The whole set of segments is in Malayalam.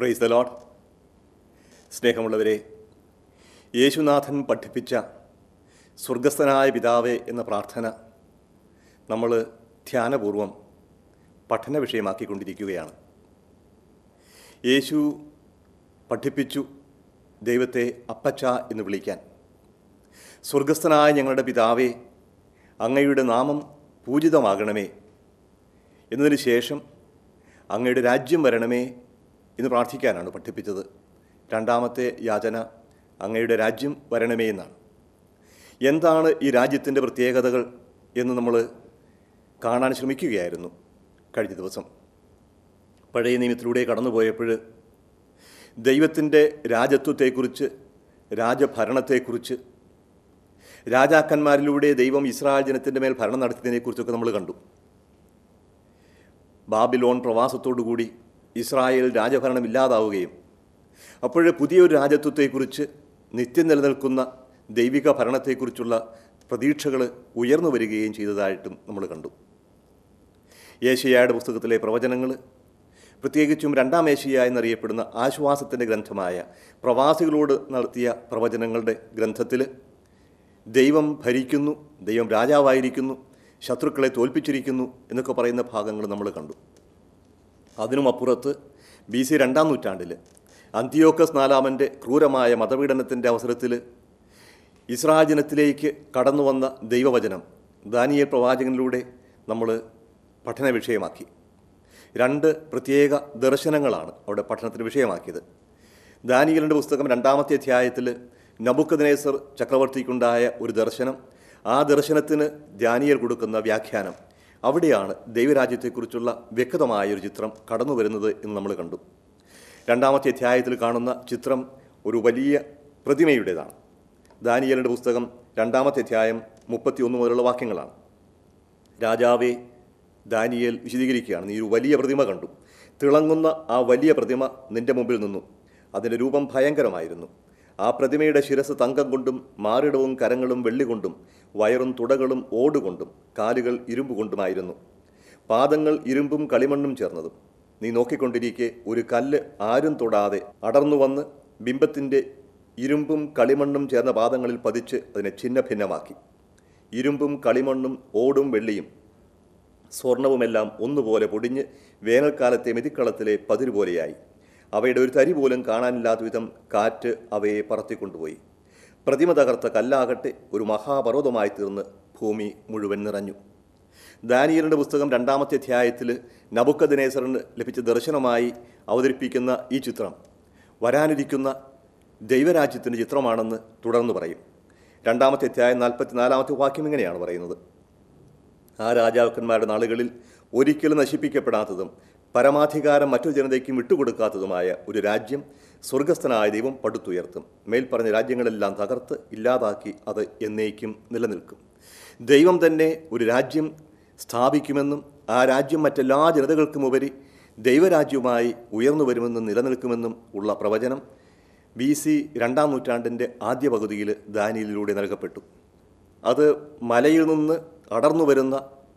പ്രൈസ് ദ ലോഡ് സ്നേഹമുള്ളവരെ യേശുനാഥൻ പഠിപ്പിച്ച സ്വർഗസ്ഥനായ പിതാവേ എന്ന പ്രാർത്ഥന നമ്മൾ ധ്യാനപൂർവം പഠന വിഷയമാക്കിക്കൊണ്ടിരിക്കുകയാണ് യേശു പഠിപ്പിച്ചു ദൈവത്തെ അപ്പച്ച എന്ന് വിളിക്കാൻ സ്വർഗസ്ഥനായ ഞങ്ങളുടെ പിതാവേ അങ്ങയുടെ നാമം പൂജിതമാകണമേ എന്നതിന് ശേഷം അങ്ങയുടെ രാജ്യം വരണമേ എന്ന് പ്രാർത്ഥിക്കാനാണ് പഠിപ്പിച്ചത് രണ്ടാമത്തെ യാചന അങ്ങയുടെ രാജ്യം വരണമേ എന്നാണ് എന്താണ് ഈ രാജ്യത്തിൻ്റെ പ്രത്യേകതകൾ എന്ന് നമ്മൾ കാണാൻ ശ്രമിക്കുകയായിരുന്നു കഴിഞ്ഞ ദിവസം പഴയ നിയമത്തിലൂടെ കടന്നുപോയപ്പോൾ ദൈവത്തിൻ്റെ രാജത്വത്തെക്കുറിച്ച് രാജഭരണത്തെക്കുറിച്ച് രാജാക്കന്മാരിലൂടെ ദൈവം ഇസ്രായേൽ ജനത്തിൻ്റെ മേൽ ഭരണം നടത്തിയതിനെക്കുറിച്ചൊക്കെ നമ്മൾ കണ്ടു ബാബിലോൺ പ്രവാസത്തോടുകൂടി ഇസ്രായേൽ രാജഭരണം ഇല്ലാതാവുകയും അപ്പോഴേ പുതിയൊരു രാജ്യത്വത്തെക്കുറിച്ച് നിത്യം നിലനിൽക്കുന്ന ദൈവിക ഭരണത്തെക്കുറിച്ചുള്ള പ്രതീക്ഷകൾ ഉയർന്നു വരികയും ചെയ്തതായിട്ടും നമ്മൾ കണ്ടു ഏഷ്യയുടെ പുസ്തകത്തിലെ പ്രവചനങ്ങൾ പ്രത്യേകിച്ചും രണ്ടാം ഏഷ്യ എന്നറിയപ്പെടുന്ന ആശ്വാസത്തിൻ്റെ ഗ്രന്ഥമായ പ്രവാസികളോട് നടത്തിയ പ്രവചനങ്ങളുടെ ഗ്രന്ഥത്തിൽ ദൈവം ഭരിക്കുന്നു ദൈവം രാജാവായിരിക്കുന്നു ശത്രുക്കളെ തോൽപ്പിച്ചിരിക്കുന്നു എന്നൊക്കെ പറയുന്ന ഭാഗങ്ങൾ നമ്മൾ കണ്ടു അതിനും അപ്പുറത്ത് ബി സി രണ്ടാം നൂറ്റാണ്ടിൽ അന്തിയോക്കസ് നാലാമൻ്റെ ക്രൂരമായ മതപീഡനത്തിൻ്റെ അവസരത്തിൽ ഇസ്രായേൽ ജനത്തിലേക്ക് കടന്നു വന്ന ദൈവവചനം ദാനിയ പ്രവാചകനിലൂടെ നമ്മൾ പഠന വിഷയമാക്കി രണ്ട് പ്രത്യേക ദർശനങ്ങളാണ് അവിടെ പഠനത്തിന് വിഷയമാക്കിയത് ദാനിയലിൻ്റെ പുസ്തകം രണ്ടാമത്തെ അധ്യായത്തിൽ നബുക്കദ്നേസർ ചക്രവർത്തിക്കുണ്ടായ ഒരു ദർശനം ആ ദർശനത്തിന് ദാനിയൽ കൊടുക്കുന്ന വ്യാഖ്യാനം അവിടെയാണ് ദൈവരാജ്യത്തെക്കുറിച്ചുള്ള വ്യക്തമായ ഒരു ചിത്രം കടന്നു വരുന്നത് എന്ന് നമ്മൾ കണ്ടു രണ്ടാമത്തെ അധ്യായത്തിൽ കാണുന്ന ചിത്രം ഒരു വലിയ പ്രതിമയുടേതാണ് ദാനിയലിൻ്റെ പുസ്തകം രണ്ടാമത്തെ അധ്യായം മുപ്പത്തി ഒന്ന് മുതലുള്ള വാക്യങ്ങളാണ് രാജാവെ ദാനിയേൽ വിശദീകരിക്കുകയാണ് നീ ഒരു വലിയ പ്രതിമ കണ്ടു തിളങ്ങുന്ന ആ വലിയ പ്രതിമ നിന്റെ മുമ്പിൽ നിന്നു അതിൻ്റെ രൂപം ഭയങ്കരമായിരുന്നു ആ പ്രതിമയുടെ ശിരസ് തങ്കം കൊണ്ടും മാറിടവും കരങ്ങളും വെള്ളി കൊണ്ടും വയറും തുടകളും ഓടുകൊണ്ടും കാലുകൾ ഇരുമ്പ് കൊണ്ടുമായിരുന്നു പാദങ്ങൾ ഇരുമ്പും കളിമണ്ണും ചേർന്നതും നീ നോക്കിക്കൊണ്ടിരിക്കെ ഒരു കല്ല് ആരും തൊടാതെ അടർന്നു വന്ന് ബിംബത്തിൻ്റെ ഇരുമ്പും കളിമണ്ണും ചേർന്ന പാദങ്ങളിൽ പതിച്ച് അതിനെ ഛിന്ന ഭിന്നമാക്കി ഇരുമ്പും കളിമണ്ണും ഓടും വെള്ളിയും സ്വർണവുമെല്ലാം ഒന്നുപോലെ പൊടിഞ്ഞ് വേനൽക്കാലത്തെ മെതിക്കളത്തിലെ പതിരുപോലെയായി അവയുടെ ഒരു തരി പോലും കാണാനില്ലാത്ത വിധം കാറ്റ് അവയെ പറത്തിക്കൊണ്ടുപോയി പ്രതിമ തകർത്ത കല്ലാകട്ടെ ഒരു മഹാപർവ്വതമായി തീർന്ന് ഭൂമി മുഴുവൻ നിറഞ്ഞു ദാനിയലിൻ്റെ പുസ്തകം രണ്ടാമത്തെ അധ്യായത്തിൽ നബുക്കദിനേസറിന് ലഭിച്ച ദർശനമായി അവതരിപ്പിക്കുന്ന ഈ ചിത്രം വരാനിരിക്കുന്ന ദൈവരാജ്യത്തിൻ്റെ ചിത്രമാണെന്ന് തുടർന്ന് പറയും രണ്ടാമത്തെ അധ്യായം നാൽപ്പത്തിനാലാമത്തെ വാക്യം ഇങ്ങനെയാണ് പറയുന്നത് ആ രാജാക്കന്മാരുടെ നാളുകളിൽ ഒരിക്കലും നശിപ്പിക്കപ്പെടാത്തതും പരമാധികാരം മറ്റൊരു ജനതയ്ക്കും വിട്ടുകൊടുക്കാത്തതുമായ ഒരു രാജ്യം സ്വർഗസ്ഥനായ ദൈവം പടുത്തുയർത്തും മേൽപ്പറഞ്ഞ രാജ്യങ്ങളെല്ലാം തകർത്ത് ഇല്ലാതാക്കി അത് എന്നേക്കും നിലനിൽക്കും ദൈവം തന്നെ ഒരു രാജ്യം സ്ഥാപിക്കുമെന്നും ആ രാജ്യം മറ്റെല്ലാ ജനതകൾക്കും ഉപരി ദൈവരാജ്യവുമായി ഉയർന്നു വരുമെന്നും നിലനിൽക്കുമെന്നും ഉള്ള പ്രവചനം ബി സി രണ്ടാം നൂറ്റാണ്ടിൻ്റെ ആദ്യ പകുതിയിൽ ദാനിയിലൂടെ നൽകപ്പെട്ടു അത് മലയിൽ നിന്ന് അടർന്നു വരുന്ന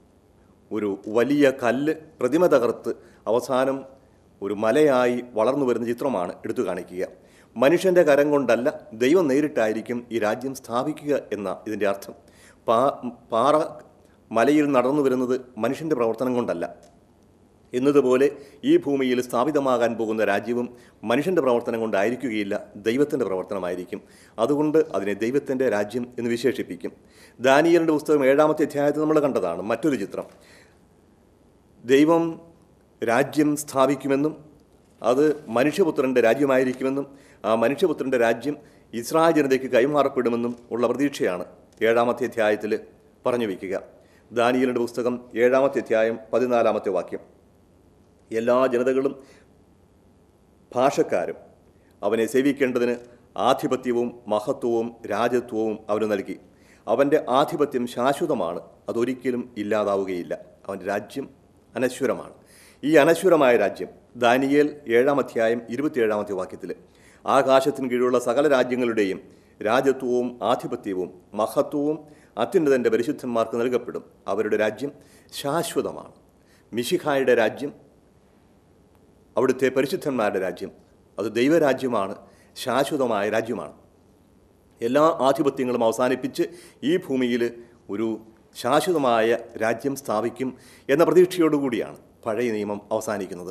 ഒരു വലിയ കല്ല് പ്രതിമ തകർത്ത് അവസാനം ഒരു മലയായി വളർന്നു വരുന്ന ചിത്രമാണ് എടുത്തു കാണിക്കുക മനുഷ്യൻ്റെ കരം കൊണ്ടല്ല ദൈവം നേരിട്ടായിരിക്കും ഈ രാജ്യം സ്ഥാപിക്കുക എന്ന ഇതിൻ്റെ അർത്ഥം പാ പാറ മലയിൽ നടന്നു വരുന്നത് മനുഷ്യൻ്റെ പ്രവർത്തനം കൊണ്ടല്ല എന്നതുപോലെ ഈ ഭൂമിയിൽ സ്ഥാപിതമാകാൻ പോകുന്ന രാജ്യവും മനുഷ്യൻ്റെ പ്രവർത്തനം കൊണ്ടായിരിക്കുകയില്ല ദൈവത്തിൻ്റെ പ്രവർത്തനമായിരിക്കും അതുകൊണ്ട് അതിനെ ദൈവത്തിൻ്റെ രാജ്യം എന്ന് വിശേഷിപ്പിക്കും ദാനിയലിൻ്റെ പുസ്തകം ഏഴാമത്തെ അധ്യായത്തിൽ നമ്മൾ കണ്ടതാണ് മറ്റൊരു ചിത്രം ദൈവം രാജ്യം സ്ഥാപിക്കുമെന്നും അത് മനുഷ്യപുത്രൻ്റെ രാജ്യമായിരിക്കുമെന്നും ആ മനുഷ്യപുത്രൻ്റെ രാജ്യം ഇസ്രായേൽ ജനതയ്ക്ക് കൈമാറപ്പെടുമെന്നും ഉള്ള പ്രതീക്ഷയാണ് ഏഴാമത്തെ അധ്യായത്തിൽ പറഞ്ഞു വയ്ക്കുക ദാനിയലിൻ്റെ പുസ്തകം ഏഴാമത്തെ അധ്യായം പതിനാലാമത്തെ വാക്യം എല്ലാ ജനതകളും ഭാഷക്കാരും അവനെ സേവിക്കേണ്ടതിന് ആധിപത്യവും മഹത്വവും രാജത്വവും അവന് നൽകി അവൻ്റെ ആധിപത്യം ശാശ്വതമാണ് അതൊരിക്കലും ഇല്ലാതാവുകയില്ല അവൻ്റെ രാജ്യം അനശ്വരമാണ് ഈ അനശ്വരമായ രാജ്യം ദാനിയേൽ ഏഴാം അധ്യായം ഇരുപത്തിയേഴാമത്തെ വാക്യത്തിൽ ആകാശത്തിന് കീഴിലുള്ള സകല രാജ്യങ്ങളുടെയും രാജത്വവും ആധിപത്യവും മഹത്വവും അത്യുന്നതൻ്റെ പരിശുദ്ധന്മാർക്ക് നൽകപ്പെടും അവരുടെ രാജ്യം ശാശ്വതമാണ് മിഷിഹായുടെ രാജ്യം അവിടുത്തെ പരിശുദ്ധന്മാരുടെ രാജ്യം അത് ദൈവരാജ്യമാണ് ശാശ്വതമായ രാജ്യമാണ് എല്ലാ ആധിപത്യങ്ങളും അവസാനിപ്പിച്ച് ഈ ഭൂമിയിൽ ഒരു ശാശ്വതമായ രാജ്യം സ്ഥാപിക്കും എന്ന പ്രതീക്ഷയോടുകൂടിയാണ് പഴയ നിയമം അവസാനിക്കുന്നത്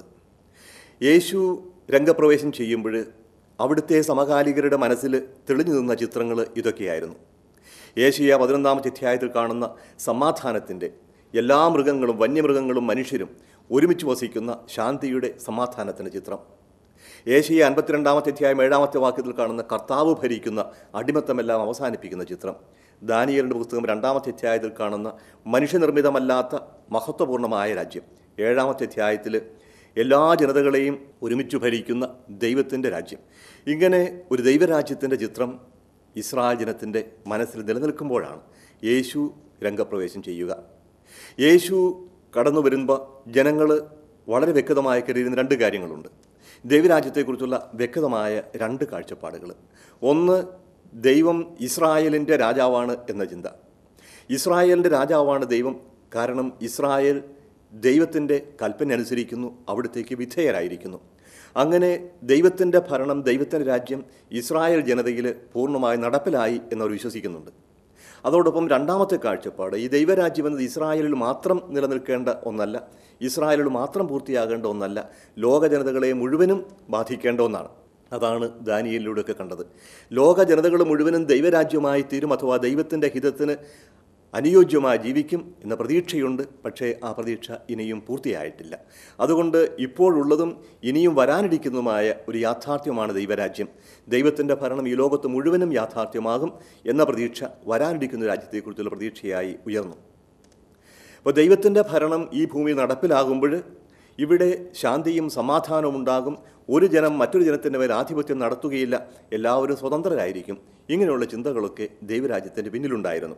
യേശു രംഗപ്രവേശം ചെയ്യുമ്പോൾ അവിടുത്തെ സമകാലികരുടെ മനസ്സിൽ തെളിഞ്ഞു നിന്ന ചിത്രങ്ങൾ ഇതൊക്കെയായിരുന്നു ഏഷ്യ പതിനൊന്നാമത്തെ അധ്യായത്തിൽ കാണുന്ന സമാധാനത്തിൻ്റെ എല്ലാ മൃഗങ്ങളും വന്യമൃഗങ്ങളും മനുഷ്യരും ഒരുമിച്ച് വസിക്കുന്ന ശാന്തിയുടെ സമാധാനത്തിൻ്റെ ചിത്രം ഏഷ്യ അൻപത്തിരണ്ടാമത്തെ അധ്യായം ഏഴാമത്തെ വാക്യത്തിൽ കാണുന്ന കർത്താവ് ഭരിക്കുന്ന അടിമത്തമെല്ലാം അവസാനിപ്പിക്കുന്ന ചിത്രം ദാനിയലിൻ്റെ പുസ്തകം രണ്ടാമത്തെ അധ്യായത്തിൽ കാണുന്ന മനുഷ്യനിർമ്മിതമല്ലാത്ത മഹത്വപൂർണ്ണമായ രാജ്യം ഏഴാമത്തെ അധ്യായത്തിൽ എല്ലാ ജനതകളെയും ഒരുമിച്ച് ഭരിക്കുന്ന ദൈവത്തിൻ്റെ രാജ്യം ഇങ്ങനെ ഒരു ദൈവരാജ്യത്തിൻ്റെ ചിത്രം ഇസ്രായേൽ ജനത്തിൻ്റെ മനസ്സിൽ നിലനിൽക്കുമ്പോഴാണ് യേശു രംഗപ്രവേശം ചെയ്യുക യേശു കടന്നു വരുമ്പോൾ ജനങ്ങൾ വളരെ വ്യക്തമായി കരുതുന്ന രണ്ട് കാര്യങ്ങളുണ്ട് ദൈവരാജ്യത്തെക്കുറിച്ചുള്ള വ്യക്തമായ രണ്ട് കാഴ്ചപ്പാടുകൾ ഒന്ന് ദൈവം ഇസ്രായേലിൻ്റെ രാജാവാണ് എന്ന ചിന്ത ഇസ്രായേലിൻ്റെ രാജാവാണ് ദൈവം കാരണം ഇസ്രായേൽ ദൈവത്തിൻ്റെ കൽപ്പന അനുസരിക്കുന്നു അവിടത്തേക്ക് വിധേയരായിരിക്കുന്നു അങ്ങനെ ദൈവത്തിൻ്റെ ഭരണം ദൈവത്തിൻ്റെ രാജ്യം ഇസ്രായേൽ ജനതയിൽ പൂർണ്ണമായി നടപ്പിലായി എന്നവർ വിശ്വസിക്കുന്നുണ്ട് അതോടൊപ്പം രണ്ടാമത്തെ കാഴ്ചപ്പാട് ഈ ദൈവരാജ്യം എന്നത് ഇസ്രായേലിൽ മാത്രം നിലനിൽക്കേണ്ട ഒന്നല്ല ഇസ്രായേലിൽ മാത്രം പൂർത്തിയാകേണ്ട ഒന്നല്ല ലോക ജനതകളെ മുഴുവനും ബാധിക്കേണ്ട ഒന്നാണ് അതാണ് ദാനിയലിലൂടെയൊക്കെ കണ്ടത് ലോക ജനതകൾ മുഴുവനും ദൈവരാജ്യമായി തീരും അഥവാ ദൈവത്തിൻ്റെ ഹിതത്തിന് അനുയോജ്യമായി ജീവിക്കും എന്ന പ്രതീക്ഷയുണ്ട് പക്ഷേ ആ പ്രതീക്ഷ ഇനിയും പൂർത്തിയായിട്ടില്ല അതുകൊണ്ട് ഇപ്പോഴുള്ളതും ഇനിയും വരാനിരിക്കുന്നതുമായ ഒരു യാഥാർത്ഥ്യമാണ് ദൈവരാജ്യം ദൈവത്തിൻ്റെ ഭരണം ഈ ലോകത്ത് മുഴുവനും യാഥാർത്ഥ്യമാകും എന്ന പ്രതീക്ഷ വരാനിരിക്കുന്ന രാജ്യത്തെക്കുറിച്ചുള്ള പ്രതീക്ഷയായി ഉയർന്നു അപ്പോൾ ദൈവത്തിൻ്റെ ഭരണം ഈ ഭൂമിയിൽ നടപ്പിലാകുമ്പോൾ ഇവിടെ ശാന്തിയും സമാധാനവും ഉണ്ടാകും ഒരു ജനം മറ്റൊരു ജനത്തിൻ്റെ മേൽ ആധിപത്യം നടത്തുകയില്ല എല്ലാവരും സ്വതന്ത്രരായിരിക്കും ഇങ്ങനെയുള്ള ചിന്തകളൊക്കെ ദൈവരാജ്യത്തിൻ്റെ പിന്നിലുണ്ടായിരുന്നു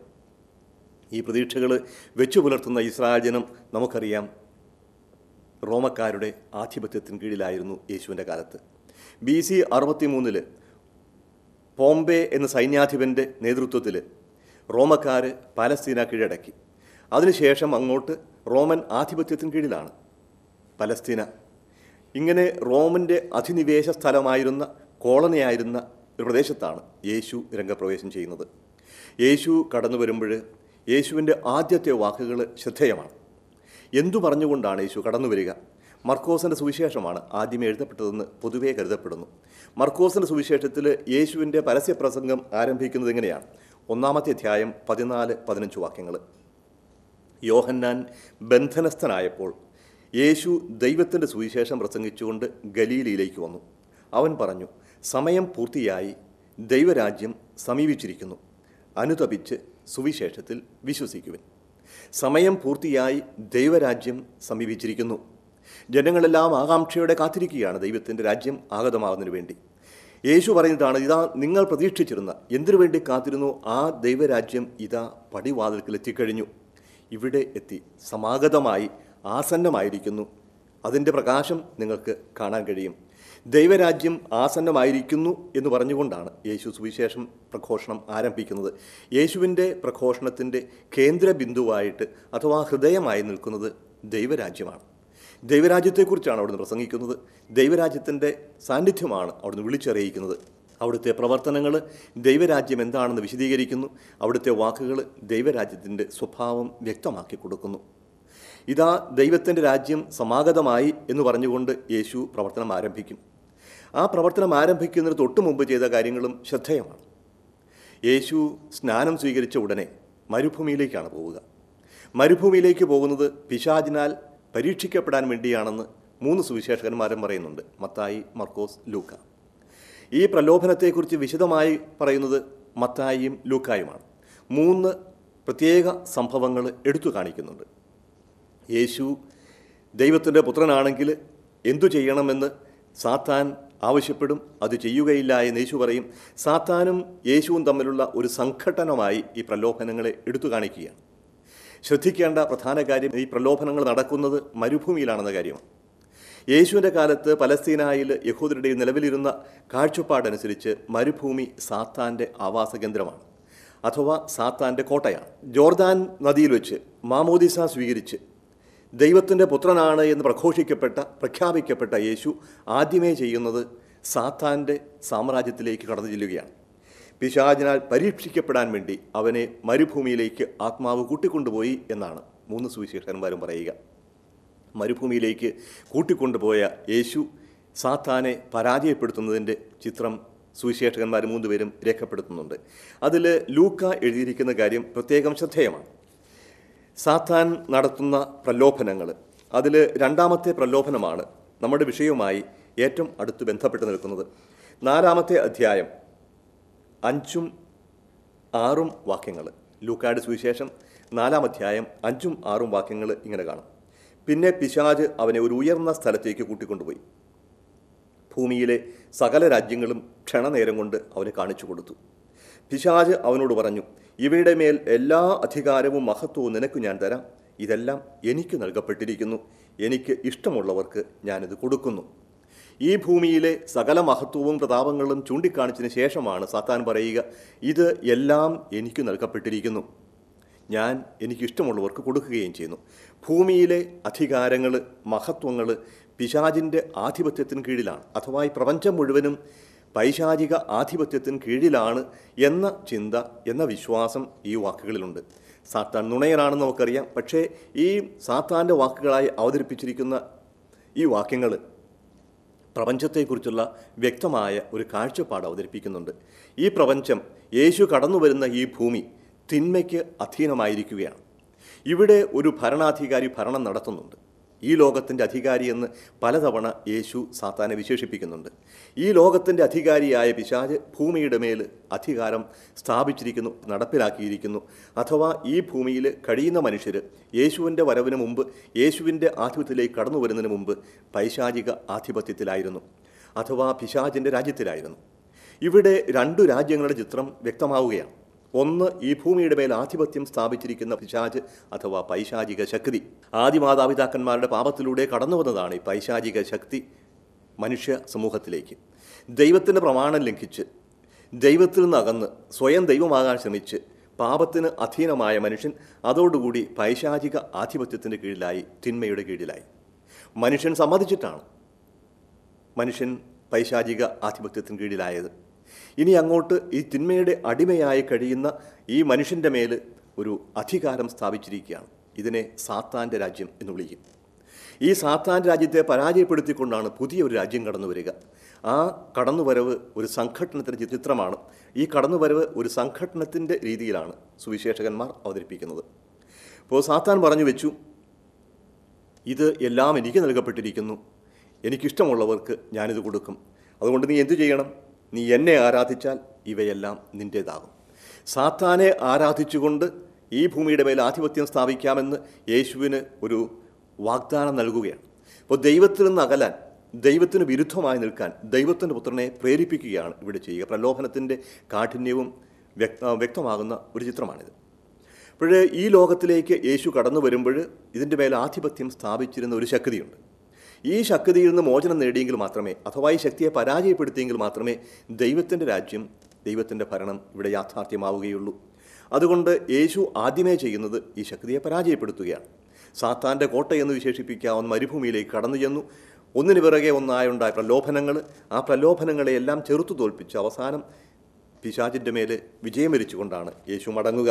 ഈ പ്രതീക്ഷകൾ വെച്ചു പുലർത്തുന്ന ഇസ്രായേൽ ജനം നമുക്കറിയാം റോമക്കാരുടെ ആധിപത്യത്തിന് കീഴിലായിരുന്നു യേശുവിൻ്റെ കാലത്ത് ബി സി അറുപത്തി മൂന്നില് പോംബെ എന്ന സൈന്യാധിപൻ്റെ നേതൃത്വത്തിൽ റോമക്കാർ പാലസ്തീന കീഴടക്കി അതിനുശേഷം അങ്ങോട്ട് റോമൻ ആധിപത്യത്തിന് കീഴിലാണ് പലസ്തീന ഇങ്ങനെ റോമിൻ്റെ അധിനിവേശ സ്ഥലമായിരുന്ന കോളനിയായിരുന്ന ഒരു പ്രദേശത്താണ് യേശു രംഗപ്രവേശം ചെയ്യുന്നത് യേശു കടന്നു വരുമ്പോൾ യേശുവിൻ്റെ ആദ്യത്തെ വാക്കുകൾ ശ്രദ്ധേയമാണ് എന്തു പറഞ്ഞുകൊണ്ടാണ് യേശു കടന്നു വരിക മർക്കോസിൻ്റെ സുവിശേഷമാണ് ആദ്യമേ എഴുതപ്പെട്ടതെന്ന് പൊതുവേ കരുതപ്പെടുന്നു മർക്കോസിൻ്റെ സുവിശേഷത്തിൽ യേശുവിൻ്റെ പരസ്യപ്രസംഗം ആരംഭിക്കുന്നത് എങ്ങനെയാണ് ഒന്നാമത്തെ അധ്യായം പതിനാല് പതിനഞ്ച് വാക്യങ്ങൾ യോഹന്നാൻ ബന്ധനസ്ഥനായപ്പോൾ യേശു ദൈവത്തിൻ്റെ സുവിശേഷം പ്രസംഗിച്ചുകൊണ്ട് ഗലീലയിലേക്ക് വന്നു അവൻ പറഞ്ഞു സമയം പൂർത്തിയായി ദൈവരാജ്യം സമീപിച്ചിരിക്കുന്നു അനുതപിച്ച് സുവിശേഷത്തിൽ വിശ്വസിക്കുവിൻ സമയം പൂർത്തിയായി ദൈവരാജ്യം സമീപിച്ചിരിക്കുന്നു ജനങ്ങളെല്ലാം ആകാംക്ഷയോടെ കാത്തിരിക്കുകയാണ് ദൈവത്തിൻ്റെ രാജ്യം ആഗതമാകുന്നതിന് വേണ്ടി യേശു പറയുന്നതാണ് ഇതാ നിങ്ങൾ പ്രതീക്ഷിച്ചിരുന്ന എന്തിനു വേണ്ടി കാത്തിരുന്നു ആ ദൈവരാജ്യം ഇതാ പടിവാതിൽക്കൽ എത്തിക്കഴിഞ്ഞു ഇവിടെ എത്തി സമാഗതമായി ആസന്നമായിരിക്കുന്നു അതിൻ്റെ പ്രകാശം നിങ്ങൾക്ക് കാണാൻ കഴിയും ദൈവരാജ്യം ആസന്നമായിരിക്കുന്നു എന്ന് പറഞ്ഞുകൊണ്ടാണ് യേശു സുവിശേഷം പ്രഘോഷണം ആരംഭിക്കുന്നത് യേശുവിൻ്റെ പ്രഘോഷണത്തിൻ്റെ കേന്ദ്ര ബിന്ദുവായിട്ട് അഥവാ ഹൃദയമായി നിൽക്കുന്നത് ദൈവരാജ്യമാണ് ദൈവരാജ്യത്തെക്കുറിച്ചാണ് അവിടുന്ന് പ്രസംഗിക്കുന്നത് ദൈവരാജ്യത്തിൻ്റെ സാന്നിധ്യമാണ് അവിടുന്ന് വിളിച്ചറിയിക്കുന്നത് അവിടുത്തെ പ്രവർത്തനങ്ങൾ ദൈവരാജ്യം എന്താണെന്ന് വിശദീകരിക്കുന്നു അവിടുത്തെ വാക്കുകൾ ദൈവരാജ്യത്തിൻ്റെ സ്വഭാവം വ്യക്തമാക്കി കൊടുക്കുന്നു ഇതാ ദൈവത്തിൻ്റെ രാജ്യം സമാഗതമായി എന്ന് പറഞ്ഞുകൊണ്ട് യേശു പ്രവർത്തനം ആരംഭിക്കും ആ പ്രവർത്തനം ആരംഭിക്കുന്നതിന് തൊട്ടു മുമ്പ് ചെയ്ത കാര്യങ്ങളും ശ്രദ്ധേയമാണ് യേശു സ്നാനം സ്വീകരിച്ച ഉടനെ മരുഭൂമിയിലേക്കാണ് പോവുക മരുഭൂമിയിലേക്ക് പോകുന്നത് പിശാജിനാൽ പരീക്ഷിക്കപ്പെടാൻ വേണ്ടിയാണെന്ന് മൂന്ന് സുവിശേഷകന്മാരും പറയുന്നുണ്ട് മത്തായി മർക്കോസ് ലൂക്ക ഈ പ്രലോഭനത്തെക്കുറിച്ച് വിശദമായി പറയുന്നത് മത്തായിയും ലൂക്കായുമാണ് മൂന്ന് പ്രത്യേക സംഭവങ്ങൾ എടുത്തു കാണിക്കുന്നുണ്ട് യേശു ദൈവത്തിൻ്റെ പുത്രനാണെങ്കിൽ എന്തു ചെയ്യണമെന്ന് സാത്താൻ ആവശ്യപ്പെടും അത് ചെയ്യുകയില്ല എന്ന് യേശു പറയും സാത്താനും യേശുവും തമ്മിലുള്ള ഒരു സംഘട്ടനമായി ഈ പ്രലോഭനങ്ങളെ എടുത്തു കാണിക്കുകയാണ് ശ്രദ്ധിക്കേണ്ട പ്രധാന കാര്യം ഈ പ്രലോഭനങ്ങൾ നടക്കുന്നത് മരുഭൂമിയിലാണെന്ന കാര്യമാണ് യേശുവിൻ്റെ കാലത്ത് പലസ്തീനായിൽ യഹൂദരുടെ നിലവിലിരുന്ന കാഴ്ചപ്പാടനുസരിച്ച് മരുഭൂമി സാത്താൻ്റെ ആവാസ കേന്ദ്രമാണ് അഥവാ സാത്താൻ്റെ കോട്ടയാണ് ജോർദാൻ നദിയിൽ വെച്ച് മാമോദിസ സ്വീകരിച്ച് ദൈവത്തിൻ്റെ പുത്രനാണ് എന്ന് പ്രഘോഷിക്കപ്പെട്ട പ്രഖ്യാപിക്കപ്പെട്ട യേശു ആദ്യമേ ചെയ്യുന്നത് സാത്താൻ്റെ സാമ്രാജ്യത്തിലേക്ക് കടന്നു ചെല്ലുകയാണ് പിശാചിനാൽ പരീക്ഷിക്കപ്പെടാൻ വേണ്ടി അവനെ മരുഭൂമിയിലേക്ക് ആത്മാവ് കൂട്ടിക്കൊണ്ടുപോയി എന്നാണ് മൂന്ന് സുവിശേഷന്മാരും പറയുക മരുഭൂമിയിലേക്ക് കൂട്ടിക്കൊണ്ടുപോയ യേശു സാത്താനെ പരാജയപ്പെടുത്തുന്നതിൻ്റെ ചിത്രം സുവിശേഷകന്മാർ മൂന്നുപേരും രേഖപ്പെടുത്തുന്നുണ്ട് അതിൽ ലൂക്ക എഴുതിയിരിക്കുന്ന കാര്യം പ്രത്യേകം ശ്രദ്ധേയമാണ് സാത്താൻ നടത്തുന്ന പ്രലോഭനങ്ങൾ അതിൽ രണ്ടാമത്തെ പ്രലോഭനമാണ് നമ്മുടെ വിഷയവുമായി ഏറ്റവും അടുത്ത് ബന്ധപ്പെട്ട് നിൽക്കുന്നത് നാലാമത്തെ അധ്യായം അഞ്ചും ആറും വാക്യങ്ങൾ ലൂക്കാട് സുവിശേഷം നാലാം അധ്യായം അഞ്ചും ആറും വാക്യങ്ങൾ ഇങ്ങനെ കാണാം പിന്നെ പിശാജ് അവനെ ഒരു ഉയർന്ന സ്ഥലത്തേക്ക് കൂട്ടിക്കൊണ്ടുപോയി ഭൂമിയിലെ സകല രാജ്യങ്ങളും ക്ഷണനേരം കൊണ്ട് അവന് കാണിച്ചു കൊടുത്തു പിശാജ് അവനോട് പറഞ്ഞു ഇവയുടെ മേൽ എല്ലാ അധികാരവും മഹത്വവും നിനക്ക് ഞാൻ തരാം ഇതെല്ലാം എനിക്ക് നൽകപ്പെട്ടിരിക്കുന്നു എനിക്ക് ഇഷ്ടമുള്ളവർക്ക് ഞാനിത് കൊടുക്കുന്നു ഈ ഭൂമിയിലെ സകല മഹത്വവും പ്രതാപങ്ങളും ചൂണ്ടിക്കാണിച്ചതിന് ശേഷമാണ് സാത്താൻ പറയുക ഇത് എല്ലാം എനിക്ക് നൽകപ്പെട്ടിരിക്കുന്നു ഞാൻ എനിക്കിഷ്ടമുള്ളവർക്ക് കൊടുക്കുകയും ചെയ്യുന്നു ഭൂമിയിലെ അധികാരങ്ങൾ മഹത്വങ്ങൾ പിശാചിൻ്റെ ആധിപത്യത്തിന് കീഴിലാണ് അഥവാ ഈ പ്രപഞ്ചം മുഴുവനും പൈശാചിക ആധിപത്യത്തിന് കീഴിലാണ് എന്ന ചിന്ത എന്ന വിശ്വാസം ഈ വാക്കുകളിലുണ്ട് സാത്താൻ നുണയനാണെന്ന് നമുക്കറിയാം പക്ഷേ ഈ സാത്താൻ്റെ വാക്കുകളായി അവതരിപ്പിച്ചിരിക്കുന്ന ഈ വാക്യങ്ങൾ പ്രപഞ്ചത്തെക്കുറിച്ചുള്ള വ്യക്തമായ ഒരു കാഴ്ചപ്പാട് അവതരിപ്പിക്കുന്നുണ്ട് ഈ പ്രപഞ്ചം യേശു കടന്നു വരുന്ന ഈ ഭൂമി തിന്മയ്ക്ക് അധീനമായിരിക്കുകയാണ് ഇവിടെ ഒരു ഭരണാധികാരി ഭരണം നടത്തുന്നുണ്ട് ഈ ലോകത്തിൻ്റെ അധികാരി എന്ന് പലതവണ യേശു സാത്താനെ വിശേഷിപ്പിക്കുന്നുണ്ട് ഈ ലോകത്തിൻ്റെ അധികാരിയായ പിശാജ് ഭൂമിയുടെ മേൽ അധികാരം സ്ഥാപിച്ചിരിക്കുന്നു നടപ്പിലാക്കിയിരിക്കുന്നു അഥവാ ഈ ഭൂമിയിൽ കഴിയുന്ന മനുഷ്യർ യേശുവിൻ്റെ വരവിന് മുമ്പ് യേശുവിൻ്റെ ആധിപത്യത്തിലേക്ക് കടന്നു വരുന്നതിന് മുമ്പ് പൈശാചിക ആധിപത്യത്തിലായിരുന്നു അഥവാ പിശാജിൻ്റെ രാജ്യത്തിലായിരുന്നു ഇവിടെ രണ്ടു രാജ്യങ്ങളുടെ ചിത്രം വ്യക്തമാവുകയാണ് ഒന്ന് ഈ ഭൂമിയുടെ മേൽ ആധിപത്യം സ്ഥാപിച്ചിരിക്കുന്ന പിശാജ് അഥവാ പൈശാചിക ശക്തി ആദിമാതാപിതാക്കന്മാരുടെ പാപത്തിലൂടെ കടന്നു വന്നതാണ് ഈ പൈശാചിക ശക്തി മനുഷ്യ സമൂഹത്തിലേക്ക് ദൈവത്തിൻ്റെ പ്രമാണം ലംഘിച്ച് ദൈവത്തിൽ നിന്ന് അകന്ന് സ്വയം ദൈവമാകാൻ ശ്രമിച്ച് പാപത്തിന് അധീനമായ മനുഷ്യൻ അതോടുകൂടി പൈശാചിക ആധിപത്യത്തിൻ്റെ കീഴിലായി തിന്മയുടെ കീഴിലായി മനുഷ്യൻ സമ്മതിച്ചിട്ടാണ് മനുഷ്യൻ പൈശാചിക ആധിപത്യത്തിന് കീഴിലായത് ഇനി അങ്ങോട്ട് ഈ തിന്മയുടെ അടിമയായി കഴിയുന്ന ഈ മനുഷ്യൻ്റെ മേൽ ഒരു അധികാരം സ്ഥാപിച്ചിരിക്കുകയാണ് ഇതിനെ സാത്താൻ്റെ രാജ്യം എന്ന് വിളിക്കും ഈ സാത്താൻ രാജ്യത്തെ പരാജയപ്പെടുത്തിക്കൊണ്ടാണ് പുതിയ ഒരു രാജ്യം കടന്നു വരിക ആ കടന്നുവരവ് ഒരു സംഘടനത്തിൻ്റെ ചിത്രമാണ് ഈ കടന്നുവരവ് ഒരു സംഘടനത്തിൻ്റെ രീതിയിലാണ് സുവിശേഷകന്മാർ അവതരിപ്പിക്കുന്നത് അപ്പോൾ സാത്താൻ പറഞ്ഞു വെച്ചു ഇത് എല്ലാം എനിക്ക് നൽകപ്പെട്ടിരിക്കുന്നു എനിക്കിഷ്ടമുള്ളവർക്ക് ഞാനിത് കൊടുക്കും അതുകൊണ്ട് നീ എന്തു ചെയ്യണം നീ എന്നെ ആരാധിച്ചാൽ ഇവയെല്ലാം നിൻ്റേതാകും സാത്താനെ ആരാധിച്ചുകൊണ്ട് ഈ ഭൂമിയുടെ മേൽ ആധിപത്യം സ്ഥാപിക്കാമെന്ന് യേശുവിന് ഒരു വാഗ്ദാനം നൽകുകയാണ് അപ്പോൾ ദൈവത്തിൽ നിന്ന് അകലാൻ ദൈവത്തിന് വിരുദ്ധമായി നിൽക്കാൻ ദൈവത്തിൻ്റെ പുത്രനെ പ്രേരിപ്പിക്കുകയാണ് ഇവിടെ ചെയ്യുക പ്രലോഭനത്തിൻ്റെ കാഠിന്യവും വ്യക്ത വ്യക്തമാകുന്ന ഒരു ചിത്രമാണിത് അപ്പോൾ ഈ ലോകത്തിലേക്ക് യേശു കടന്നു വരുമ്പോൾ ഇതിൻ്റെ മേൽ ആധിപത്യം സ്ഥാപിച്ചിരുന്ന ഒരു ശക്തിയുണ്ട് ഈ ശക്തിയിൽ നിന്ന് മോചനം നേടിയെങ്കിൽ മാത്രമേ അഥവാ ഈ ശക്തിയെ പരാജയപ്പെടുത്തിയെങ്കിൽ മാത്രമേ ദൈവത്തിൻ്റെ രാജ്യം ദൈവത്തിൻ്റെ ഭരണം ഇവിടെ യാഥാർത്ഥ്യമാവുകയുള്ളൂ അതുകൊണ്ട് യേശു ആദ്യമേ ചെയ്യുന്നത് ഈ ശക്തിയെ പരാജയപ്പെടുത്തുകയാണ് സാത്താൻ്റെ കോട്ടയെന്ന് വിശേഷിപ്പിക്കാവുന്ന മരുഭൂമിയിലേക്ക് കടന്നു ചെന്നു ഒന്നിനു പിറകെ ഒന്നായുണ്ടായ പ്രലോഭനങ്ങൾ ആ പ്രലോഭനങ്ങളെയെല്ലാം ചെറുത്തു തോൽപ്പിച്ച് അവസാനം പിശാചിൻ്റെ മേൽ വിജയം വരിച്ചുകൊണ്ടാണ് യേശു മടങ്ങുക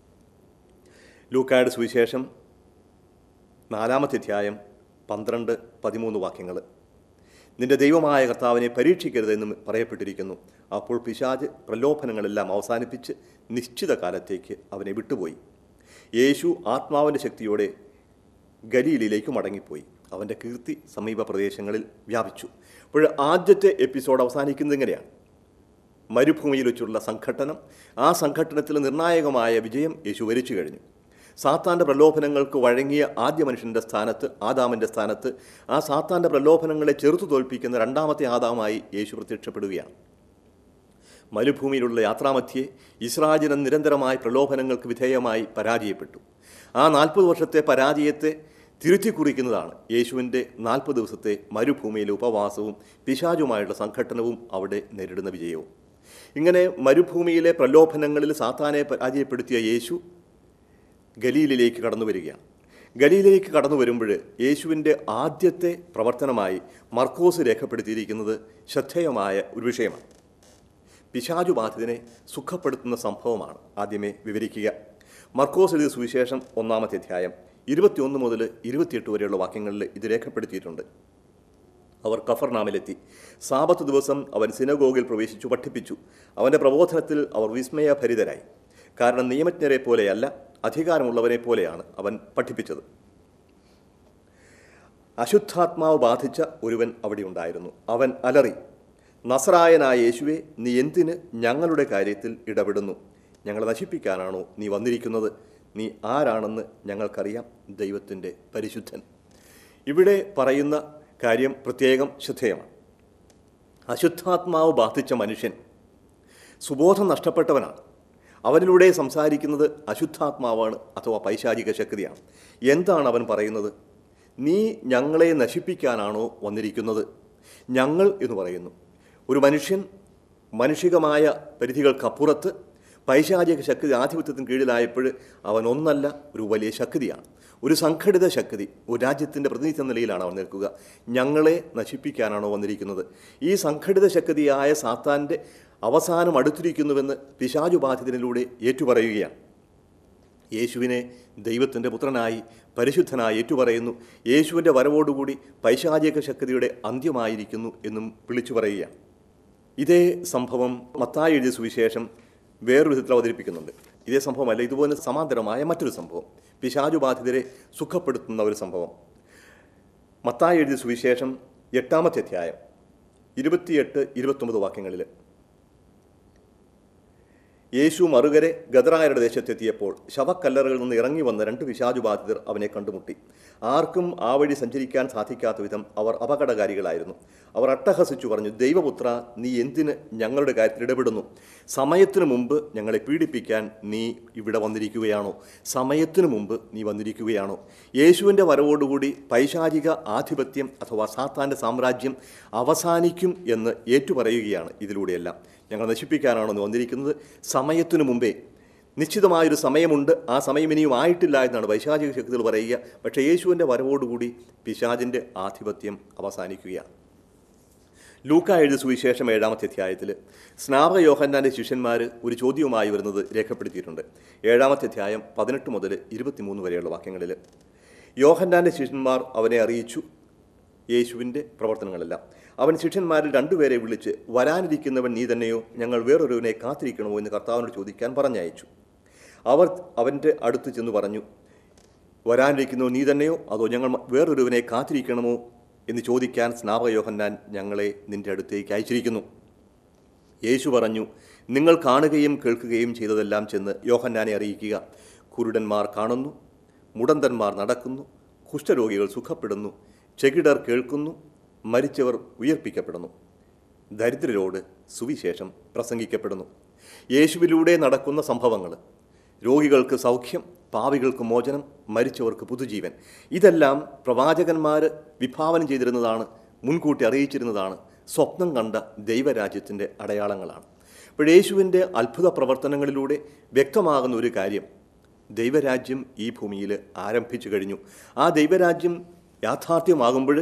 ലൂക്കായുടെ സുവിശേഷം നാലാമത്തെ അധ്യായം പന്ത്രണ്ട് പതിമൂന്ന് വാക്യങ്ങൾ നിന്റെ ദൈവമായ കർത്താവിനെ പരീക്ഷിക്കരുതെന്നും പറയപ്പെട്ടിരിക്കുന്നു അപ്പോൾ പിശാജ് പ്രലോഭനങ്ങളെല്ലാം അവസാനിപ്പിച്ച് നിശ്ചിത കാലത്തേക്ക് അവനെ വിട്ടുപോയി യേശു ആത്മാവിൻ്റെ ശക്തിയോടെ ഗലീലിലേക്ക് മടങ്ങിപ്പോയി അവൻ്റെ കീർത്തി സമീപ പ്രദേശങ്ങളിൽ വ്യാപിച്ചു അപ്പോൾ ആദ്യത്തെ എപ്പിസോഡ് അവസാനിക്കുന്നത് എങ്ങനെയാണ് മരുഭൂമിയിൽ വെച്ചുള്ള സംഘട്ടനം ആ സംഘട്ടനത്തിൽ നിർണായകമായ വിജയം യേശു വരിച്ചു കഴിഞ്ഞു സാത്താൻ്റെ പ്രലോഭനങ്ങൾക്ക് വഴങ്ങിയ ആദ്യ മനുഷ്യൻ്റെ സ്ഥാനത്ത് ആദാമിൻ്റെ സ്ഥാനത്ത് ആ സാത്താൻ്റെ പ്രലോഭനങ്ങളെ ചെറുത്തു തോൽപ്പിക്കുന്ന രണ്ടാമത്തെ ആദാമായി യേശു പ്രത്യക്ഷപ്പെടുകയാണ് മരുഭൂമിയിലുള്ള യാത്രാമധ്യേ ഇസ്രാജനം നിരന്തരമായ പ്രലോഭനങ്ങൾക്ക് വിധേയമായി പരാജയപ്പെട്ടു ആ നാൽപ്പത് വർഷത്തെ പരാജയത്തെ തിരുത്തി കുറിക്കുന്നതാണ് യേശുവിൻ്റെ നാൽപ്പത് ദിവസത്തെ മരുഭൂമിയിലെ ഉപവാസവും പിശാചുമായുള്ള സംഘട്ടനവും അവിടെ നേരിടുന്ന വിജയവും ഇങ്ങനെ മരുഭൂമിയിലെ പ്രലോഭനങ്ങളിൽ സാത്താനെ പരാജയപ്പെടുത്തിയ യേശു ഗലീലിലേക്ക് കടന്നു വരികയാണ് ഗലീലയിലേക്ക് കടന്നു വരുമ്പോൾ യേശുവിൻ്റെ ആദ്യത്തെ പ്രവർത്തനമായി മർക്കോസ് രേഖപ്പെടുത്തിയിരിക്കുന്നത് ശ്രദ്ധേയമായ ഒരു വിഷയമാണ് പിശാചു ബാധിതനെ സുഖപ്പെടുത്തുന്ന സംഭവമാണ് ആദ്യമേ വിവരിക്കുക മർക്കോസ് എഴുതിയ സുവിശേഷം ഒന്നാമത്തെ അധ്യായം ഇരുപത്തിയൊന്ന് മുതൽ ഇരുപത്തിയെട്ട് വരെയുള്ള വാക്യങ്ങളിൽ ഇത് രേഖപ്പെടുത്തിയിട്ടുണ്ട് അവർ കഫർനാമിലെത്തി സാപത്ത് ദിവസം അവൻ സിനഗോഗിൽ പ്രവേശിച്ചു പഠിപ്പിച്ചു അവൻ്റെ പ്രബോധനത്തിൽ അവർ വിസ്മയഭരിതരായി കാരണം നിയമജ്ഞരെ പോലെയല്ല അധികാരമുള്ളവരെ പോലെയാണ് അവൻ പഠിപ്പിച്ചത് അശുദ്ധാത്മാവ് ബാധിച്ച ഒരുവൻ അവിടെ ഉണ്ടായിരുന്നു അവൻ അലറി നസറായനായ യേശുവെ നീ എന്തിന് ഞങ്ങളുടെ കാര്യത്തിൽ ഇടപെടുന്നു ഞങ്ങളെ നശിപ്പിക്കാനാണോ നീ വന്നിരിക്കുന്നത് നീ ആരാണെന്ന് ഞങ്ങൾക്കറിയാം ദൈവത്തിൻ്റെ പരിശുദ്ധൻ ഇവിടെ പറയുന്ന കാര്യം പ്രത്യേകം ശ്രദ്ധേയമാണ് അശുദ്ധാത്മാവ് ബാധിച്ച മനുഷ്യൻ സുബോധം നഷ്ടപ്പെട്ടവനാണ് അവനിലൂടെ സംസാരിക്കുന്നത് അശുദ്ധാത്മാവാണ് അഥവാ പൈശാചിക ശക്തിയാണ് എന്താണ് അവൻ പറയുന്നത് നീ ഞങ്ങളെ നശിപ്പിക്കാനാണോ വന്നിരിക്കുന്നത് ഞങ്ങൾ എന്ന് പറയുന്നു ഒരു മനുഷ്യൻ മാനുഷികമായ പരിധികൾക്കപ്പുറത്ത് പൈശാചിക ശക്തി ആധിപത്യത്തിന് കീഴിലായപ്പോൾ അവൻ ഒന്നല്ല ഒരു വലിയ ശക്തിയാണ് ഒരു സംഘടിത ശക്തി ഒരു രാജ്യത്തിൻ്റെ പ്രതിനിധി നിലയിലാണ് അവൻ നിൽക്കുക ഞങ്ങളെ നശിപ്പിക്കാനാണോ വന്നിരിക്കുന്നത് ഈ സംഘടിത ശക്തിയായ സാത്താൻ്റെ അവസാനം അടുത്തിരിക്കുന്നുവെന്ന് പിശാചുബാധിതനിലൂടെ ഏറ്റുപറയുകയാണ് യേശുവിനെ ദൈവത്തിൻ്റെ പുത്രനായി പരിശുദ്ധനായി ഏറ്റുപറയുന്നു യേശുവിൻ്റെ വരവോടുകൂടി പൈശാചിക ശക്തിയുടെ അന്ത്യമായിരിക്കുന്നു എന്നും വിളിച്ചു പറയുകയാണ് ഇതേ സംഭവം മത്തായി എഴുതിയ സുവിശേഷം വേറൊരു വിധത്തിൽ അവതരിപ്പിക്കുന്നുണ്ട് ഇതേ സംഭവമല്ല ഇതുപോലെ സമാന്തരമായ മറ്റൊരു സംഭവം പിശാചുബാധിതരെ സുഖപ്പെടുത്തുന്ന ഒരു സംഭവം മത്തായി എഴുതിയ സുവിശേഷം എട്ടാമത്തെ അധ്യായം ഇരുപത്തിയെട്ട് ഇരുപത്തൊമ്പത് വാക്യങ്ങളിൽ യേശു മറുകരെ ഗദറായരുടെ ദേശത്തെത്തിയപ്പോൾ ശവക്കല്ലറകളിൽ നിന്ന് ഇറങ്ങി വന്ന രണ്ട് പിശാചുബാധിതർ അവനെ കണ്ടുമുട്ടി ആർക്കും ആ വഴി സഞ്ചരിക്കാൻ സാധിക്കാത്ത വിധം അവർ അപകടകാരികളായിരുന്നു അവർ അട്ടഹസിച്ചു പറഞ്ഞു ദൈവപുത്ര നീ എന്തിന് ഞങ്ങളുടെ കാര്യത്തിൽ ഇടപെടുന്നു സമയത്തിനു മുമ്പ് ഞങ്ങളെ പീഡിപ്പിക്കാൻ നീ ഇവിടെ വന്നിരിക്കുകയാണോ സമയത്തിനു മുമ്പ് നീ വന്നിരിക്കുകയാണോ യേശുവിൻ്റെ വരവോടുകൂടി പൈശാചിക ആധിപത്യം അഥവാ സാത്താൻ്റെ സാമ്രാജ്യം അവസാനിക്കും എന്ന് ഏറ്റുപറയുകയാണ് ഇതിലൂടെയെല്ലാം ഞങ്ങൾ നശിപ്പിക്കാനാണോ നീ വന്നിരിക്കുന്നത് സമയത്തിനു മുമ്പേ നിശ്ചിതമായൊരു സമയമുണ്ട് ആ സമയം ഇനിയും ആയിട്ടില്ല എന്നാണ് വൈശാചിക ശക്തികൾ പറയുക പക്ഷേ യേശുവിൻ്റെ വരവോടുകൂടി പിശാചിൻ്റെ ആധിപത്യം അവസാനിക്കുകയാണ് ലൂക്ക എഴുതിയ സുവിശേഷം ഏഴാമത്തെ അധ്യായത്തിൽ സ്നാപക യോഹന്നാൻ്റെ ശിഷ്യന്മാർ ഒരു ചോദ്യവുമായി വരുന്നത് രേഖപ്പെടുത്തിയിട്ടുണ്ട് ഏഴാമത്തെ അധ്യായം പതിനെട്ട് മുതൽ ഇരുപത്തിമൂന്ന് വരെയുള്ള വാക്യങ്ങളിൽ യോഹന്നാൻ്റെ ശിഷ്യന്മാർ അവനെ അറിയിച്ചു യേശുവിൻ്റെ പ്രവർത്തനങ്ങളെല്ലാം അവൻ ശിഷ്യന്മാരിൽ രണ്ടുപേരെ വിളിച്ച് വരാനിരിക്കുന്നവൻ നീ തന്നെയോ ഞങ്ങൾ വേറൊരുവനെ കാത്തിരിക്കണമോ എന്ന് കർത്താവിനോട് ചോദിക്കാൻ പറഞ്ഞയച്ചു അവർ അവൻ്റെ അടുത്ത് ചെന്ന് പറഞ്ഞു വരാനിരിക്കുന്നോ നീ തന്നെയോ അതോ ഞങ്ങൾ വേറൊരുവനെ കാത്തിരിക്കണമോ എന്ന് ചോദിക്കാൻ സ്നാപക യോഹന്നാൻ ഞങ്ങളെ നിന്റെ അടുത്തേക്ക് അയച്ചിരിക്കുന്നു യേശു പറഞ്ഞു നിങ്ങൾ കാണുകയും കേൾക്കുകയും ചെയ്തതെല്ലാം ചെന്ന് യോഹന്നാനെ അറിയിക്കുക കുരുടന്മാർ കാണുന്നു മുടന്തന്മാർ നടക്കുന്നു കുഷ്ഠരോഗികൾ സുഖപ്പെടുന്നു ചെകിടർ കേൾക്കുന്നു മരിച്ചവർ ഉയർപ്പിക്കപ്പെടുന്നു ദരിദ്രരോട് സുവിശേഷം പ്രസംഗിക്കപ്പെടുന്നു യേശുവിലൂടെ നടക്കുന്ന സംഭവങ്ങൾ രോഗികൾക്ക് സൗഖ്യം പാവികൾക്ക് മോചനം മരിച്ചവർക്ക് പുതുജീവൻ ഇതെല്ലാം പ്രവാചകന്മാർ വിഭാവനം ചെയ്തിരുന്നതാണ് മുൻകൂട്ടി അറിയിച്ചിരുന്നതാണ് സ്വപ്നം കണ്ട ദൈവരാജ്യത്തിൻ്റെ അടയാളങ്ങളാണ് അപ്പോൾ യേശുവിൻ്റെ അത്ഭുത പ്രവർത്തനങ്ങളിലൂടെ വ്യക്തമാകുന്ന ഒരു കാര്യം ദൈവരാജ്യം ഈ ഭൂമിയിൽ ആരംഭിച്ചു കഴിഞ്ഞു ആ ദൈവരാജ്യം യാഥാർത്ഥ്യമാകുമ്പോൾ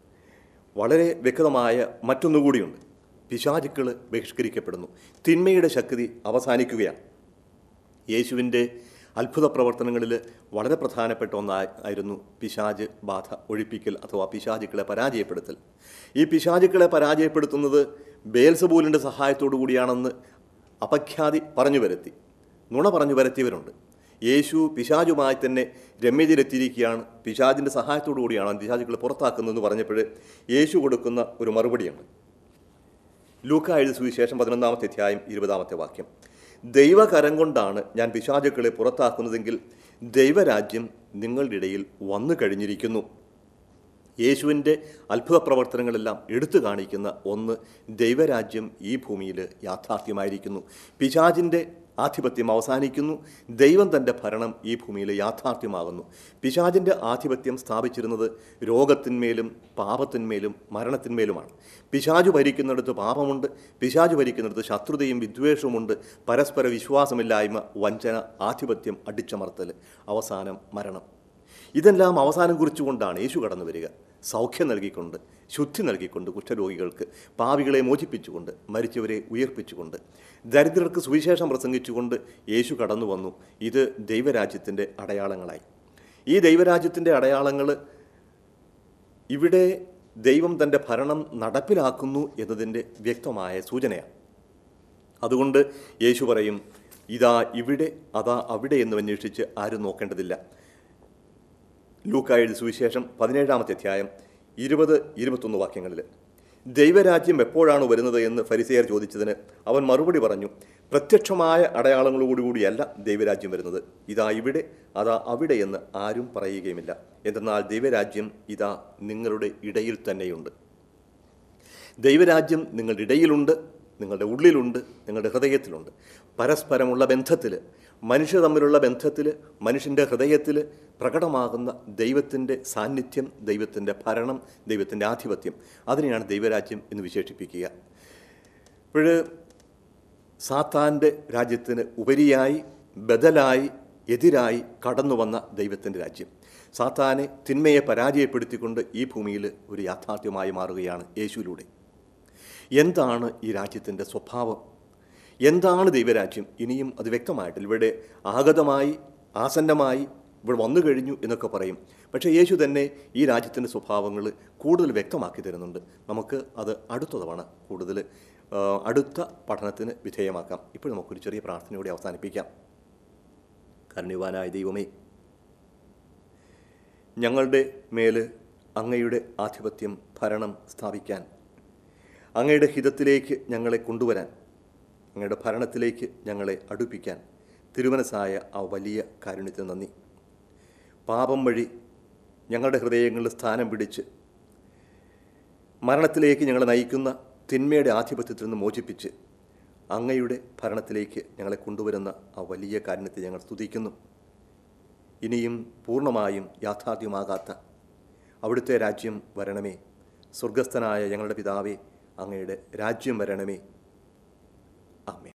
വളരെ വ്യക്തമായ മറ്റൊന്നുകൂടിയുണ്ട് പിശാചുക്കൾ ബഹിഷ്കരിക്കപ്പെടുന്നു തിന്മയുടെ ശക്തി അവസാനിക്കുകയാണ് യേശുവിൻ്റെ അത്ഭുത പ്രവർത്തനങ്ങളിൽ വളരെ പ്രധാനപ്പെട്ട ഒന്നായിരുന്നു പിശാജ് ബാധ ഒഴിപ്പിക്കൽ അഥവാ പിശാചുക്കളെ പരാജയപ്പെടുത്തൽ ഈ പിശാചുക്കളെ പരാജയപ്പെടുത്തുന്നത് ബേൽസബൂലിൻ്റെ സഹായത്തോടു കൂടിയാണെന്ന് അപഖ്യാതി പറഞ്ഞു വരുത്തി നുണ പറഞ്ഞു വരുത്തിയവരുണ്ട് യേശു പിശാചുമായി തന്നെ രമ്യതയിലെത്തിയിരിക്കുകയാണ് പിശാജിൻ്റെ സഹായത്തോടു കൂടിയാണ് പിശാചുക്കളെ പുറത്താക്കുന്നതെന്ന് പറഞ്ഞപ്പോൾ യേശു കൊടുക്കുന്ന ഒരു മറുപടിയുണ്ട് ലൂക്ക എഴുതി സുവിശേഷം പതിനൊന്നാമത്തെ അധ്യായം ഇരുപതാമത്തെ വാക്യം ദൈവകരം കൊണ്ടാണ് ഞാൻ പിശാചുക്കളെ പുറത്താക്കുന്നതെങ്കിൽ ദൈവരാജ്യം നിങ്ങളുടെ ഇടയിൽ വന്നു കഴിഞ്ഞിരിക്കുന്നു യേശുവിൻ്റെ അത്ഭുത പ്രവർത്തനങ്ങളെല്ലാം എടുത്തു കാണിക്കുന്ന ഒന്ന് ദൈവരാജ്യം ഈ ഭൂമിയിൽ യാഥാർത്ഥ്യമായിരിക്കുന്നു പിശാജിൻ്റെ ആധിപത്യം അവസാനിക്കുന്നു ദൈവം തൻ്റെ ഭരണം ഈ ഭൂമിയിൽ യാഥാർത്ഥ്യമാകുന്നു പിശാജിൻ്റെ ആധിപത്യം സ്ഥാപിച്ചിരുന്നത് രോഗത്തിന്മേലും പാപത്തിന്മേലും മരണത്തിന്മേലുമാണ് പിശാജു ഭരിക്കുന്നിടത്ത് പാപമുണ്ട് പിശാജു ഭരിക്കുന്നിടത്ത് ശത്രുതയും വിദ്വേഷവുമുണ്ട് പരസ്പര വിശ്വാസമില്ലായ്മ വഞ്ചന ആധിപത്യം അടിച്ചമർത്തൽ അവസാനം മരണം ഇതെല്ലാം അവസാനം കുറിച്ചുകൊണ്ടാണ് യേശു കടന്നു വരിക സൗഖ്യം നൽകിക്കൊണ്ട് ശുദ്ധി നൽകിക്കൊണ്ട് കുഷ്ഠരോഗികൾക്ക് പാവികളെ മോചിപ്പിച്ചുകൊണ്ട് മരിച്ചവരെ ഉയർപ്പിച്ചുകൊണ്ട് ദരിദ്രർക്ക് സുവിശേഷം പ്രസംഗിച്ചുകൊണ്ട് യേശു കടന്നു വന്നു ഇത് ദൈവരാജ്യത്തിൻ്റെ അടയാളങ്ങളായി ഈ ദൈവരാജ്യത്തിൻ്റെ അടയാളങ്ങൾ ഇവിടെ ദൈവം തൻ്റെ ഭരണം നടപ്പിലാക്കുന്നു എന്നതിൻ്റെ വ്യക്തമായ സൂചനയാണ് അതുകൊണ്ട് യേശു പറയും ഇതാ ഇവിടെ അതാ അവിടെ എന്ന് അന്വേഷിച്ച് ആരും നോക്കേണ്ടതില്ല ലൂക്കായുടെ സുവിശേഷം പതിനേഴാമത്തെ അധ്യായം ഇരുപത് ഇരുപത്തൊന്ന് വാക്യങ്ങളിൽ ദൈവരാജ്യം എപ്പോഴാണ് വരുന്നത് എന്ന് ഫരിസെയർ ചോദിച്ചതിന് അവൻ മറുപടി പറഞ്ഞു പ്രത്യക്ഷമായ അടയാളങ്ങളോടുകൂടിയല്ല ദൈവരാജ്യം വരുന്നത് ഇതാ ഇവിടെ അതാ അവിടെ എന്ന് ആരും പറയുകയുമില്ല എന്തെന്നാൽ ദൈവരാജ്യം ഇതാ നിങ്ങളുടെ ഇടയിൽ തന്നെയുണ്ട് ദൈവരാജ്യം നിങ്ങളുടെ ഇടയിലുണ്ട് നിങ്ങളുടെ ഉള്ളിലുണ്ട് നിങ്ങളുടെ ഹൃദയത്തിലുണ്ട് പരസ്പരമുള്ള ബന്ധത്തിൽ മനുഷ്യർ തമ്മിലുള്ള ബന്ധത്തിൽ മനുഷ്യൻ്റെ ഹൃദയത്തിൽ പ്രകടമാകുന്ന ദൈവത്തിൻ്റെ സാന്നിധ്യം ദൈവത്തിൻ്റെ ഭരണം ദൈവത്തിൻ്റെ ആധിപത്യം അതിനെയാണ് ദൈവരാജ്യം എന്ന് വിശേഷിപ്പിക്കുക ഇപ്പോൾ സാത്താൻ്റെ രാജ്യത്തിന് ഉപരിയായി ബദലായി എതിരായി കടന്നു വന്ന ദൈവത്തിൻ്റെ രാജ്യം സാത്താനെ തിന്മയെ പരാജയപ്പെടുത്തിക്കൊണ്ട് ഈ ഭൂമിയിൽ ഒരു യാഥാർത്ഥ്യമായി മാറുകയാണ് യേശുവിലൂടെ എന്താണ് ഈ രാജ്യത്തിൻ്റെ സ്വഭാവം എന്താണ് ദൈവരാജ്യം ഇനിയും അത് വ്യക്തമായിട്ടില്ല ഇവിടെ ആഗതമായി ആസന്നമായി ഇവിടെ വന്നു കഴിഞ്ഞു എന്നൊക്കെ പറയും പക്ഷേ യേശു തന്നെ ഈ രാജ്യത്തിൻ്റെ സ്വഭാവങ്ങൾ കൂടുതൽ വ്യക്തമാക്കി തരുന്നുണ്ട് നമുക്ക് അത് അടുത്ത തവണ കൂടുതൽ ആ, അടുത്ത പഠനത്തിന് വിധേയമാക്കാം ഇപ്പോൾ നമുക്കൊരു ചെറിയ പ്രാർത്ഥനയോടെ അവസാനിപ്പിക്കാം കരുണ്യവാനായ ദൈവമേ ഞങ്ങളുടെ മേൽ അങ്ങയുടെ ആധിപത്യം ഭരണം സ്ഥാപിക്കാൻ അങ്ങയുടെ ഹിതത്തിലേക്ക് ഞങ്ങളെ കൊണ്ടുവരാൻ അങ്ങയുടെ ഭരണത്തിലേക്ക് ഞങ്ങളെ അടുപ്പിക്കാൻ തിരുമനസായ ആ വലിയ കാരുണ്യത്തിന് നന്ദി പാപം വഴി ഞങ്ങളുടെ ഹൃദയങ്ങളിൽ സ്ഥാനം പിടിച്ച് മരണത്തിലേക്ക് ഞങ്ങളെ നയിക്കുന്ന തിന്മയുടെ ആധിപത്യത്തിൽ നിന്ന് മോചിപ്പിച്ച് അങ്ങയുടെ ഭരണത്തിലേക്ക് ഞങ്ങളെ കൊണ്ടുവരുന്ന ആ വലിയ കാരുണ്യത്തെ ഞങ്ങൾ സ്തുതിക്കുന്നു ഇനിയും പൂർണ്ണമായും യാഥാർത്ഥ്യമാകാത്ത അവിടുത്തെ രാജ്യം വരണമേ സ്വർഗസ്ഥനായ ഞങ്ങളുടെ പിതാവേ അങ്ങയുടെ രാജ്യം വരണമേ ആമേ